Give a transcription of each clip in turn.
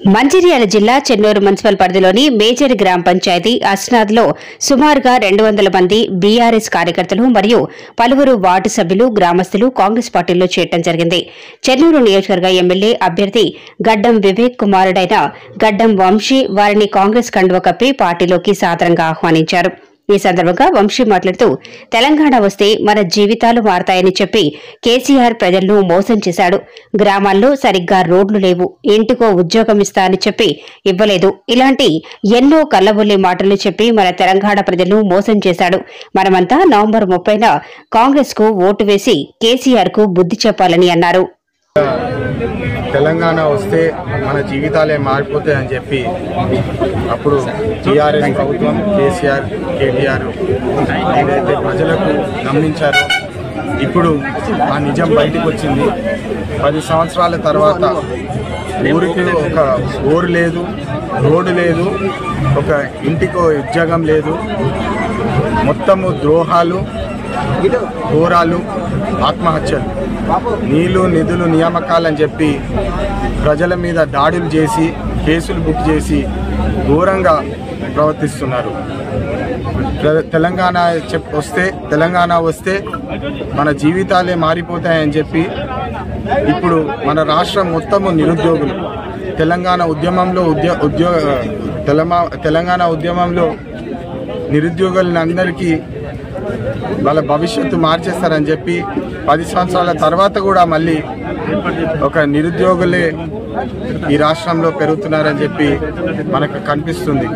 మంచిర్యాల జిల్లా చెన్నూరు మున్సిపల్ పరిధిలోని మేజర్ గ్రామ పంచాయతీ అస్నాథ్లో సుమారుగా రెండు వందల మంది బీఆర్ఎస్ కార్యకర్తలు మరియు పలువురు వార్డు సభ్యులు గ్రామస్తులు కాంగ్రెస్ పార్టీలో చేరడం జరిగింది చెన్నూరు నియోజకవర్గ ఎమ్మెల్యే అభ్యర్థి గడ్డం వివేక్ కుమారుడైన గడ్డం వంశీ వారిని కాంగ్రెస్ కండువ కప్పి పార్టీలోకి సాదరంగా ఆహ్వానించారు ఈ సందర్భంగా వంశీ మాట్లాడుతూ తెలంగాణ వస్తే మన జీవితాలు మారతాయని చెప్పి కేసీఆర్ ప్రజలను మోసం చేశాడు గ్రామాల్లో సరిగ్గా రోడ్లు లేవు ఇంటికో ఉద్యోగం ఇస్తా అని చెప్పి ఇవ్వలేదు ఇలాంటి ఎన్నో కల్లబొల్లి మాటలు చెప్పి మన తెలంగాణ ప్రజలను మోసం చేశాడు మనమంతా నవంబర్ ముప్పైన కాంగ్రెస్ కు ఓటు వేసి కేసీఆర్ కు బుద్ధి చెప్పాలని అన్నారు తెలంగాణ వస్తే మన జీవితాలే మారిపోతాయని చెప్పి అప్పుడు టీఆర్ఎస్ ప్రభుత్వం కేసీఆర్ కేటీఆర్ ఏదైతే ప్రజలకు నమ్మించారో ఇప్పుడు ఆ నిజం బయటకు వచ్చింది పది సంవత్సరాల తర్వాత ఊరికి ఒక ఊరు లేదు రోడ్డు లేదు ఒక ఇంటికో ఉద్యోగం లేదు మొత్తము ద్రోహాలు ఘోరాలు ఆత్మహత్యలు నీళ్లు నిధులు నియామకాలని చెప్పి ప్రజల మీద దాడులు చేసి కేసులు బుక్ చేసి ఘోరంగా ప్రవర్తిస్తున్నారు ప్ర- తెలంగాణ చెప్ వస్తే తెలంగాణ వస్తే మన జీవితాలే మారిపోతాయని చెప్పి ఇప్పుడు మన రాష్ట్రం మొత్తము నిరుద్యోగులు తెలంగాణ ఉద్యమంలో ఉద్యో ఉద్యోగ తెలమా తెలంగాణ ఉద్యమంలో నిరుద్యోగులందరికీ వాళ్ళ భవిష్యత్తు మార్చేస్తారని చెప్పి పది సంవత్సరాల తర్వాత కూడా మళ్ళీ ఒక నిరుద్యోగులే ఈ రాష్ట్రంలో పెరుగుతున్నారని చెప్పి మనకు కనిపిస్తుంది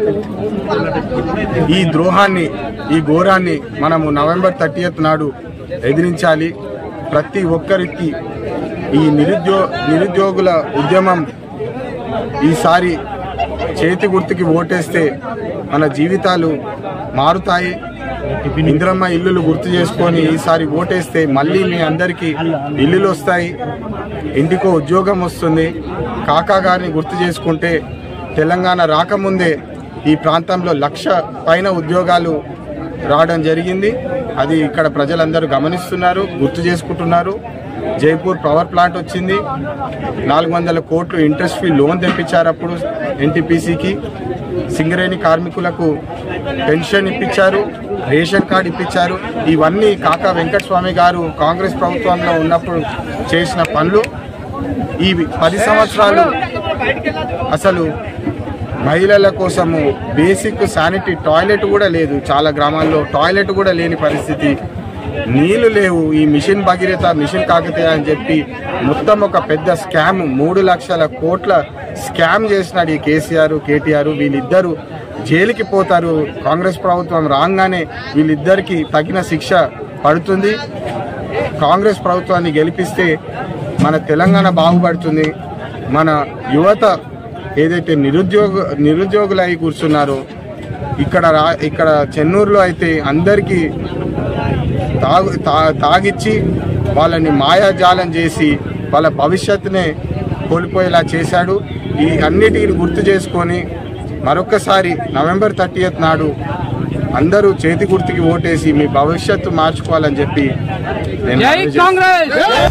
ఈ ద్రోహాన్ని ఈ ఘోరాన్ని మనము నవంబర్ థర్టీయత్ నాడు ఎదిరించాలి ప్రతి ఒక్కరికి ఈ నిరుద్యో నిరుద్యోగుల ఉద్యమం ఈసారి చేతి గుర్తుకి ఓటేస్తే మన జీవితాలు మారుతాయి ఇందిరమ్మ ఇల్లులు గుర్తు చేసుకొని ఈసారి ఓటేస్తే మళ్ళీ మీ అందరికీ ఇల్లులు వస్తాయి ఇంటికో ఉద్యోగం వస్తుంది కాకా గారిని గుర్తు చేసుకుంటే తెలంగాణ రాకముందే ఈ ప్రాంతంలో లక్ష పైన ఉద్యోగాలు రావడం జరిగింది అది ఇక్కడ ప్రజలందరూ గమనిస్తున్నారు గుర్తు చేసుకుంటున్నారు జైపూర్ పవర్ ప్లాంట్ వచ్చింది నాలుగు వందల కోట్లు ఇంట్రెస్ట్ ఫ్రీ లోన్ తెప్పించారు అప్పుడు ఎన్టీపీసీకి సింగరేణి కార్మికులకు పెన్షన్ ఇప్పించారు రేషన్ కార్డు ఇప్పించారు ఇవన్నీ కాకా వెంకటస్వామి గారు కాంగ్రెస్ ప్రభుత్వంలో ఉన్నప్పుడు చేసిన పనులు ఈ పది సంవత్సరాలు అసలు మహిళల కోసము బేసిక్ శానిటరీ టాయిలెట్ కూడా లేదు చాలా గ్రామాల్లో టాయిలెట్ కూడా లేని పరిస్థితి నీళ్లు లేవు ఈ మిషన్ భగీరథ మిషన్ కాకతీయ అని చెప్పి మొత్తం ఒక పెద్ద స్కామ్ మూడు లక్షల కోట్ల స్కామ్ చేసినాడు ఈ కేసీఆర్ కేటీఆర్ వీళ్ళిద్దరూ జైలుకి పోతారు కాంగ్రెస్ ప్రభుత్వం రాగానే వీళ్ళిద్దరికి తగిన శిక్ష పడుతుంది కాంగ్రెస్ ప్రభుత్వాన్ని గెలిపిస్తే మన తెలంగాణ బాగుపడుతుంది మన యువత ఏదైతే నిరుద్యోగ నిరుద్యోగులు అయి కూర్చున్నారో ఇక్కడ రా ఇక్కడ చెన్నూరులో అయితే అందరికీ తాగు తా- తాగిచ్చి వాళ్ళని మాయాజాలం చేసి వాళ్ళ భవిష్యత్తునే కోల్పోయేలా చేశాడు ఈ అన్నిటిని గుర్తు చేసుకొని మరొక్కసారి నవంబర్ థర్టీయత్ నాడు అందరూ చేతి గుర్తుకి ఓటేసి మీ భవిష్యత్తు మార్చుకోవాలని చెప్పి నేను జై మనవి చేస్తున్నాను. కాంగ్రెస్